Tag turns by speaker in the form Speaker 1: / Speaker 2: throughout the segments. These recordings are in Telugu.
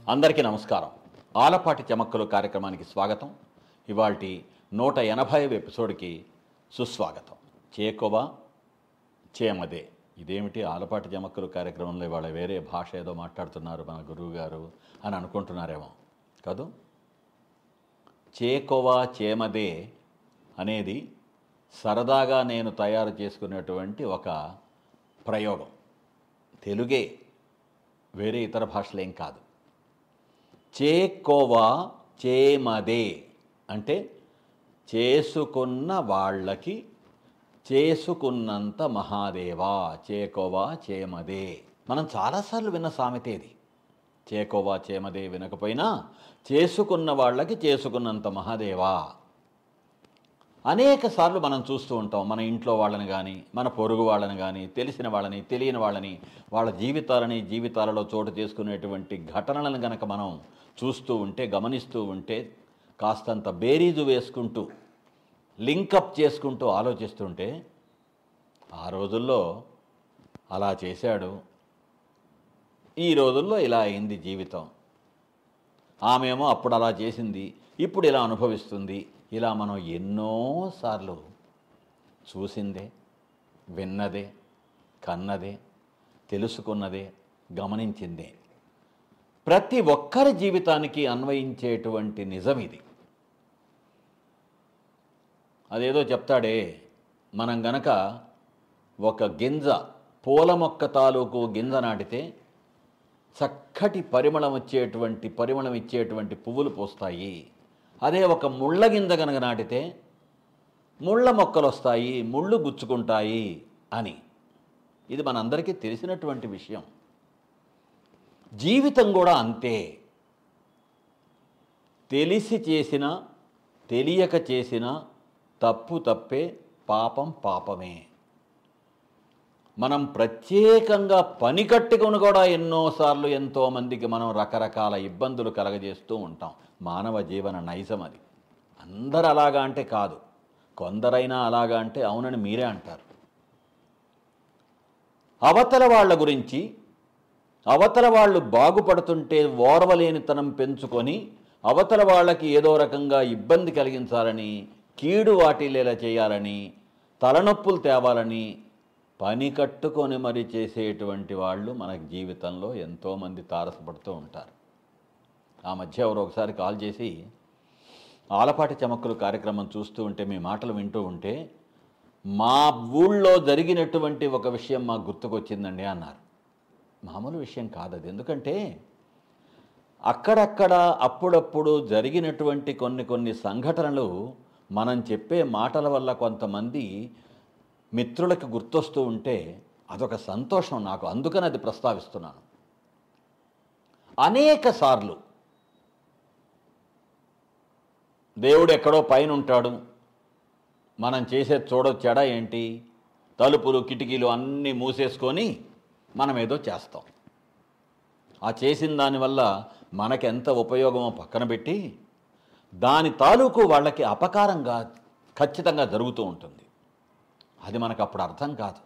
Speaker 1: అందరికీ నమస్కారం ఆలపాటి చమక్కులు కార్యక్రమానికి స్వాగతం ఇవాల్టి నూట ఎనభై ఎపిసోడ్కి సుస్వాగతం చేకోవా చేమదే ఇదేమిటి ఆలపాటి చమక్కులు కార్యక్రమంలో ఇవాళ వేరే భాష ఏదో మాట్లాడుతున్నారు మన గురువు గారు అని అనుకుంటున్నారేమో కాదు చేకోవా చేమదే అనేది సరదాగా నేను తయారు చేసుకునేటువంటి ఒక ప్రయోగం తెలుగే వేరే ఇతర భాషలేం కాదు చేకోవా చేమదే అంటే చేసుకున్న వాళ్ళకి చేసుకున్నంత మహాదేవా చేకోవా చేమదే మనం చాలాసార్లు విన్న సామెత ఇది చేకోవా చేమదే వినకపోయినా చేసుకున్న వాళ్ళకి చేసుకున్నంత మహాదేవా అనేక సార్లు మనం చూస్తూ ఉంటాం మన ఇంట్లో వాళ్ళని కానీ మన పొరుగు వాళ్ళని కానీ తెలిసిన వాళ్ళని తెలియని వాళ్ళని వాళ్ళ జీవితాలని జీవితాలలో చోటు చేసుకునేటువంటి ఘటనలను గనక మనం చూస్తూ ఉంటే గమనిస్తూ ఉంటే కాస్తంత బేరీజు వేసుకుంటూ లింకప్ చేసుకుంటూ ఆలోచిస్తుంటే ఆ రోజుల్లో అలా చేశాడు ఈ రోజుల్లో ఇలా అయింది జీవితం ఆమెమో అప్పుడు అలా చేసింది ఇప్పుడు ఇలా అనుభవిస్తుంది ఇలా మనం ఎన్నోసార్లు చూసిందే విన్నదే కన్నదే తెలుసుకున్నదే గమనించిందే ప్రతి ఒక్కరి జీవితానికి అన్వయించేటువంటి నిజం ఇది అదేదో చెప్తాడే మనం గనక ఒక గింజ పూల మొక్క తాలూకు గింజ నాటితే చక్కటి పరిమళం వచ్చేటువంటి పరిమళం ఇచ్చేటువంటి పువ్వులు పోస్తాయి అదే ఒక ముళ్ళ గింజ కనుక నాటితే ముళ్ళ మొక్కలు వస్తాయి ముళ్ళు గుచ్చుకుంటాయి అని ఇది మనందరికీ తెలిసినటువంటి విషయం జీవితం కూడా అంతే తెలిసి చేసిన తెలియక చేసిన తప్పు తప్పే పాపం పాపమే మనం ప్రత్యేకంగా పని కట్టుకుని కూడా ఎన్నోసార్లు ఎంతోమందికి మనం రకరకాల ఇబ్బందులు కలగజేస్తూ ఉంటాం మానవ జీవన నైజం అది అందరు అలాగా అంటే కాదు కొందరైనా అలాగా అంటే అవునని మీరే అంటారు అవతల వాళ్ళ గురించి అవతల వాళ్ళు బాగుపడుతుంటే ఓర్వలేనితనం పెంచుకొని అవతల వాళ్ళకి ఏదో రకంగా ఇబ్బంది కలిగించాలని కీడు వాటిల్లేలా చేయాలని తలనొప్పులు తేవాలని పని కట్టుకొని మరి చేసేటువంటి వాళ్ళు మన జీవితంలో ఎంతోమంది తారసపడుతూ ఉంటారు ఆ మధ్య ఎవరు ఒకసారి కాల్ చేసి ఆలపాటి చమక్కులు కార్యక్రమం చూస్తూ ఉంటే మీ మాటలు వింటూ ఉంటే మా ఊళ్ళో జరిగినటువంటి ఒక విషయం మాకు గుర్తుకొచ్చిందండి అన్నారు మామూలు విషయం కాదు అది ఎందుకంటే అక్కడక్కడ అప్పుడప్పుడు జరిగినటువంటి కొన్ని కొన్ని సంఘటనలు మనం చెప్పే మాటల వల్ల కొంతమంది మిత్రులకు గుర్తొస్తూ ఉంటే అదొక సంతోషం నాకు అందుకని అది ప్రస్తావిస్తున్నాను అనేక సార్లు దేవుడు ఎక్కడో పైన ఉంటాడు మనం చేసేది చూడొచ్చాడా ఏంటి తలుపులు కిటికీలు అన్నీ మూసేసుకొని మనం ఏదో చేస్తాం ఆ చేసిన దానివల్ల మనకెంత ఉపయోగమో పక్కన పెట్టి దాని తాలూకు వాళ్ళకి అపకారంగా ఖచ్చితంగా జరుగుతూ ఉంటుంది అది మనకు అప్పుడు అర్థం కాదు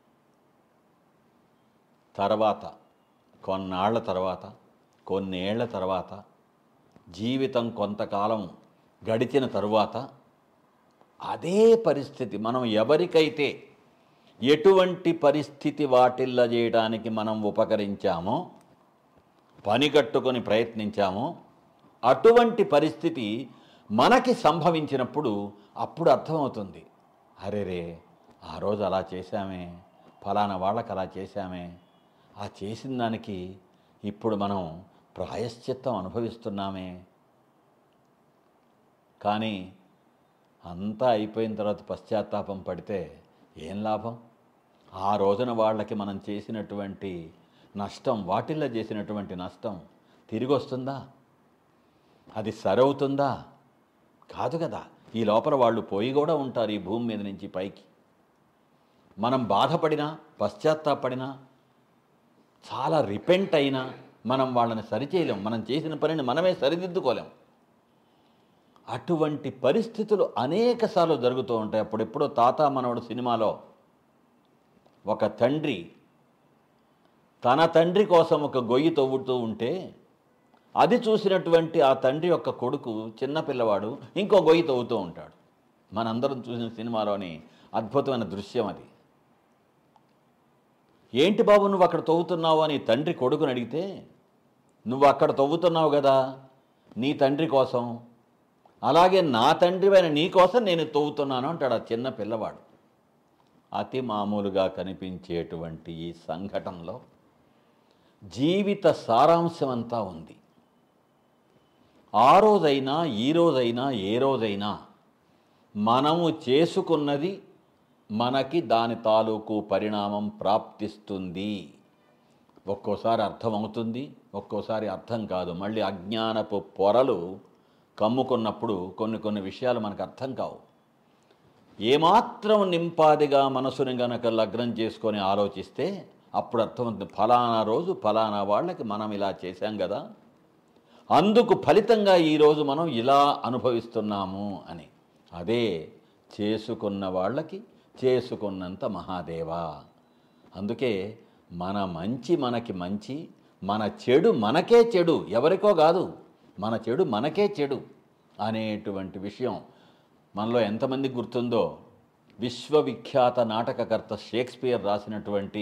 Speaker 1: తర్వాత కొన్నాళ్ల తర్వాత కొన్నేళ్ల తర్వాత జీవితం కొంతకాలం గడిచిన తరువాత అదే పరిస్థితి మనం ఎవరికైతే ఎటువంటి పరిస్థితి వాటిల్ల చేయడానికి మనం ఉపకరించామో పని కట్టుకొని ప్రయత్నించామో అటువంటి పరిస్థితి మనకి సంభవించినప్పుడు అప్పుడు అర్థమవుతుంది అరేరే ఆ రోజు అలా చేశామే ఫలానా వాళ్ళకి అలా చేశామే ఆ చేసిన దానికి ఇప్పుడు మనం ప్రాయశ్చిత్తం అనుభవిస్తున్నామే కానీ అంతా అయిపోయిన తర్వాత పశ్చాత్తాపం పడితే ఏం లాభం ఆ రోజున వాళ్ళకి మనం చేసినటువంటి నష్టం వాటిల్లో చేసినటువంటి నష్టం తిరిగి వస్తుందా అది సరవుతుందా కాదు కదా ఈ లోపల వాళ్ళు పోయి కూడా ఉంటారు ఈ భూమి మీద నుంచి పైకి మనం బాధపడినా పశ్చాత్తాపడినా చాలా రిపెంట్ అయినా మనం వాళ్ళని సరిచేయలేం మనం చేసిన పనిని మనమే సరిదిద్దుకోలేం అటువంటి పరిస్థితులు అనేకసార్లు జరుగుతూ ఉంటాయి అప్పుడెప్పుడో తాత మనవడు సినిమాలో ఒక తండ్రి తన తండ్రి కోసం ఒక గొయ్యి తవ్వుతూ ఉంటే అది చూసినటువంటి ఆ తండ్రి యొక్క కొడుకు చిన్న పిల్లవాడు ఇంకో గొయ్యి తవ్వుతూ ఉంటాడు మనందరం చూసిన సినిమాలోని అద్భుతమైన దృశ్యం అది ఏంటి బాబు నువ్వు అక్కడ తవ్వుతున్నావు అని తండ్రి కొడుకుని అడిగితే నువ్వు అక్కడ తవ్వుతున్నావు కదా నీ తండ్రి కోసం అలాగే నా తండ్రివైన నీ కోసం నేను తవ్వుతున్నాను అంటాడు ఆ చిన్న పిల్లవాడు అతి మామూలుగా కనిపించేటువంటి ఈ సంఘటనలో జీవిత సారాంశం అంతా ఉంది ఆ రోజైనా ఈ రోజైనా ఏ రోజైనా మనము చేసుకున్నది మనకి దాని తాలూకు పరిణామం ప్రాప్తిస్తుంది ఒక్కోసారి అర్థమవుతుంది ఒక్కోసారి అర్థం కాదు మళ్ళీ అజ్ఞానపు పొరలు కమ్ముకున్నప్పుడు కొన్ని కొన్ని విషయాలు మనకు అర్థం కావు ఏమాత్రం నింపాదిగా మనసుని గనక లగ్నం చేసుకొని ఆలోచిస్తే అప్పుడు అర్థమవుతుంది ఫలానా రోజు ఫలానా వాళ్ళకి మనం ఇలా చేశాం కదా అందుకు ఫలితంగా ఈరోజు మనం ఇలా అనుభవిస్తున్నాము అని అదే చేసుకున్న వాళ్ళకి చేసుకున్నంత మహాదేవా అందుకే మన మంచి మనకి మంచి మన చెడు మనకే చెడు ఎవరికో కాదు మన చెడు మనకే చెడు అనేటువంటి విషయం మనలో ఎంతమంది గుర్తుందో విశ్వవిఖ్యాత నాటకకర్త షేక్స్పియర్ రాసినటువంటి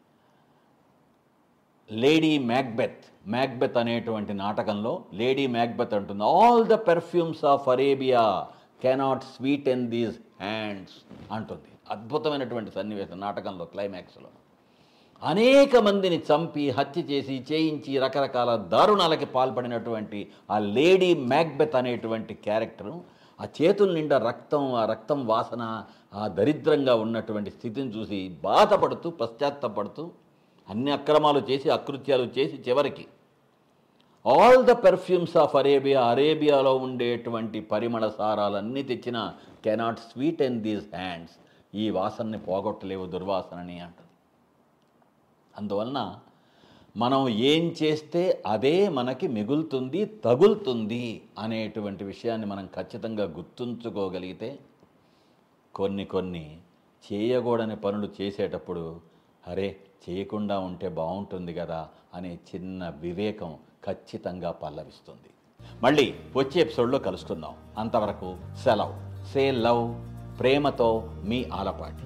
Speaker 1: లేడీ మ్యాక్బెత్ మ్యాక్బెత్ అనేటువంటి నాటకంలో లేడీ మ్యాక్బెత్ అంటుంది all the perfumes of Arabia cannot sweeten these hands అంటుంది అద్భుతమైనటువంటి సన్నివేశం నాటకంలో క్లైమాక్స్లో అనేక మందిని చంపి హత్య చేసి చేయించి రకరకాల దారుణాలకి పాల్పడినటువంటి ఆ లేడీ మ్యాక్బెత్ అనేటువంటి క్యారెక్టరు ఆ చేతుల నిండా రక్తం ఆ రక్తం వాసన ఆ దరిద్రంగా ఉన్నటువంటి స్థితిని చూసి బాధపడుతూ పశ్చాత్తపడుతూ అన్ని అక్రమాలు చేసి అకృత్యాలు చేసి చివరికి all the perfumes of Arabia అరేబియాలో ఉండేటువంటి పరిమళ సారాలన్నీ తెచ్చిన cannot sweeten these hands ఈ వాసనని పోగొట్టలేవు దుర్వాసనని అంటుంది అందువలన మనం ఏం చేస్తే అదే మనకి మిగులుతుంది తగులుతుంది అనేటువంటి విషయాన్ని మనం ఖచ్చితంగా గుర్తుంచుకోగలిగితే కొన్ని కొన్ని చేయకూడని పనులు చేసేటప్పుడు అరే చేయకుండా ఉంటే బాగుంటుంది కదా అనే చిన్న వివేకం ఖచ్చితంగా పల్లవిస్తుంది మళ్ళీ వచ్చే ఎపిసోడ్లో కలుసుకుందాం అంతవరకు సెలవ్ సే లవ్ ప్రేమతో మీ ఆలపాటి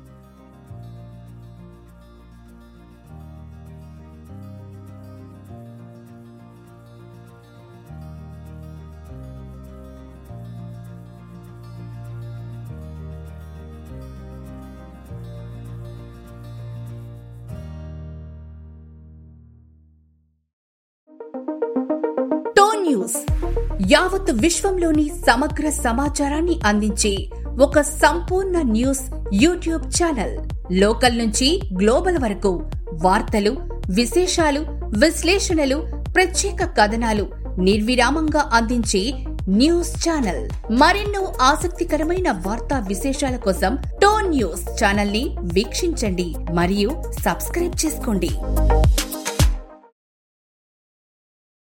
Speaker 2: టోన్ న్యూస్ యావత్ విశ్వంలోని సమగ్ర సమాచారాన్ని అందించే ఒక సంపూర్ణ న్యూస్ యూట్యూబ్ ఛానల్ లోకల్ నుంచి గ్లోబల్ వరకు వార్తలు విశేషాలు విశ్లేషణలు ప్రత్యేక కథనాలు నిర్విరామంగా అందించే న్యూస్ ఛానల్ మరెన్నో ఆసక్తికరమైన వార్తా విశేషాల కోసం టోన్ న్యూస్ ఛానల్ ని వీక్షించండి మరియు సబ్స్క్రైబ్ చేసుకోండి